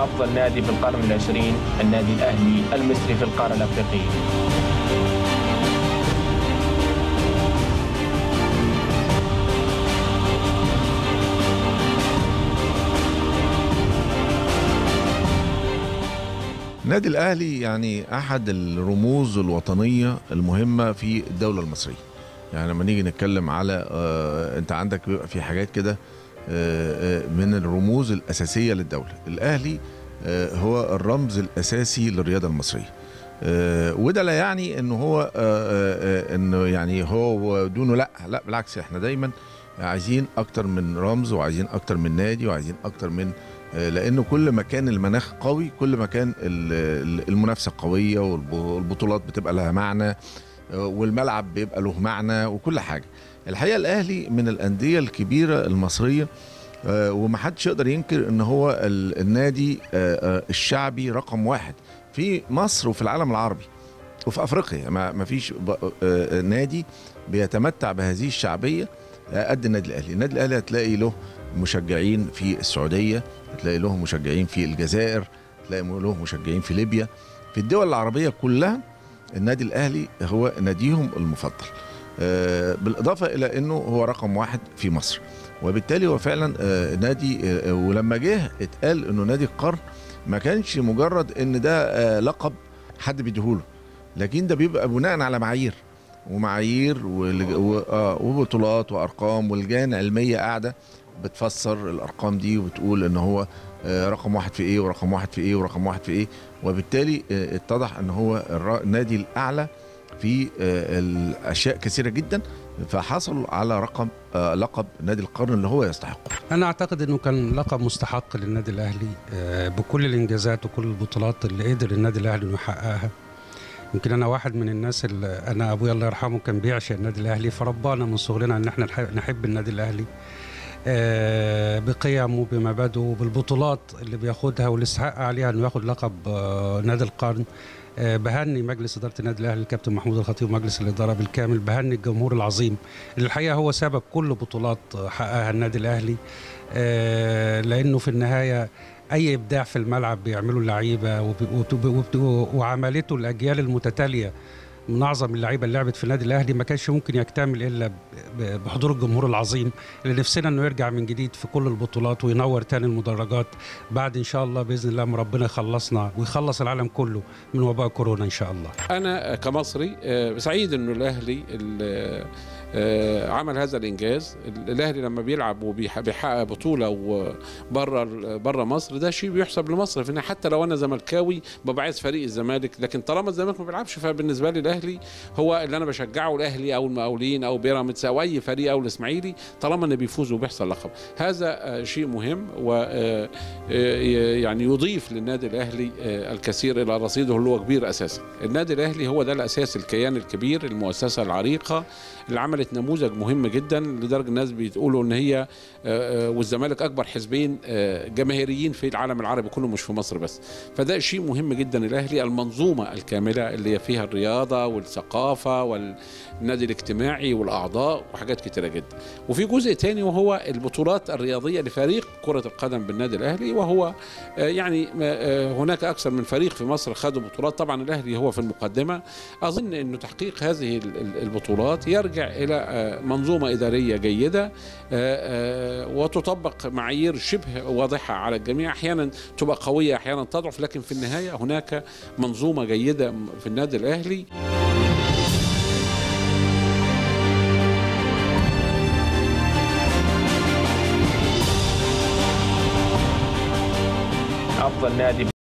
أفضل نادي في القرن العشرين النادي الأهلي المصري في القارة الأفريقية النادي الاهلي يعني احد الرموز الوطنيه المهمه في الدوله المصريه يعني لما نيجي نتكلم على آه انت عندك بيبقى في حاجات كده آه آه من الرموز الاساسيه للدوله الاهلي آه هو الرمز الاساسي للرياضه المصريه آه وده لا يعني انه هو آه آه انه يعني هو دونه لا لا بالعكس احنا دايما عايزين اكتر من رمز وعايزين اكتر من نادي وعايزين اكتر من لانه كل ما كان المناخ قوي كل ما كان المنافسه قويه والبطولات بتبقى لها معنى والملعب بيبقى له معنى وكل حاجه الحقيقه الاهلي من الانديه الكبيره المصريه ومحدش يقدر ينكر ان هو النادي الشعبي رقم واحد في مصر وفي العالم العربي وفي افريقيا ما فيش نادي بيتمتع بهذه الشعبيه قد النادي الاهلي النادي الاهلي هتلاقي له مشجعين في السعوديه هتلاقي له مشجعين في الجزائر هتلاقي له مشجعين في ليبيا في الدول العربيه كلها النادي الاهلي هو ناديهم المفضل آه بالاضافه الى انه هو رقم واحد في مصر وبالتالي هو فعلا آه نادي آه ولما جه اتقال انه نادي القرن ما كانش مجرد ان ده لقب حد بيديهوله لكن ده بيبقى بناء على معايير ومعايير وبطولات وارقام والجان علميه قاعده بتفسر الارقام دي وبتقول ان هو رقم واحد في ايه ورقم واحد في ايه ورقم واحد في ايه وبالتالي اتضح ان هو النادي الاعلى في الاشياء كثيره جدا فحصل على رقم لقب نادي القرن اللي هو يستحقه انا اعتقد انه كان لقب مستحق للنادي الاهلي بكل الانجازات وكل البطولات اللي قدر النادي الاهلي انه يحققها يمكن انا واحد من الناس اللي انا ابويا الله يرحمه كان بيعشق النادي الاهلي فربانا من صغرنا ان احنا نحب النادي الاهلي بقيمه بمبادئه بالبطولات اللي بياخدها واللي استحق عليها انه ياخد لقب نادي القرن بهني مجلس اداره النادي الاهلي الكابتن محمود الخطيب ومجلس الاداره بالكامل بهني الجمهور العظيم اللي الحقيقه هو سبب كل بطولات حققها النادي الاهلي لانه في النهايه اي ابداع في الملعب بيعمله اللعيبه وعملته الاجيال المتتاليه من اعظم اللعيبه اللي لعبت في النادي الاهلي ما كانش ممكن يكتمل الا بحضور الجمهور العظيم اللي نفسنا انه يرجع من جديد في كل البطولات وينور تاني المدرجات بعد ان شاء الله باذن الله ما ربنا يخلصنا ويخلص العالم كله من وباء كورونا ان شاء الله. انا كمصري سعيد انه الاهلي عمل هذا الانجاز الاهلي لما بيلعب وبيحقق بطوله وبره بره مصر ده شيء بيحسب لمصر في حتى لو انا زملكاوي ببقى عايز فريق الزمالك لكن طالما الزمالك ما بيلعبش فبالنسبه لي الاهلي هو اللي انا بشجعه الاهلي او المقاولين او بيراميدز او اي فريق او الاسماعيلي طالما انه بيفوز وبيحصل لقب هذا شيء مهم و يعني يضيف للنادي الاهلي الكثير الى رصيده اللي هو كبير اساسا النادي الاهلي هو ده الاساس الكيان الكبير المؤسسه العريقه اللي عملت نموذج مهم جدا لدرجه الناس بتقولوا ان هي والزمالك اكبر حزبين جماهيريين في العالم العربي كله مش في مصر بس فده شيء مهم جدا الاهلي المنظومه الكامله اللي فيها الرياضه والثقافه والنادي الاجتماعي والاعضاء وحاجات كتيره جدا وفي جزء تاني وهو البطولات الرياضيه لفريق كره القدم بالنادي الاهلي وهو يعني هناك اكثر من فريق في مصر خدوا بطولات طبعا الاهلي هو في المقدمه اظن انه تحقيق هذه البطولات يرجع يرجع الى منظومه اداريه جيده وتطبق معايير شبه واضحه على الجميع احيانا تبقى قويه احيانا تضعف لكن في النهايه هناك منظومه جيده في النادي الاهلي افضل نادي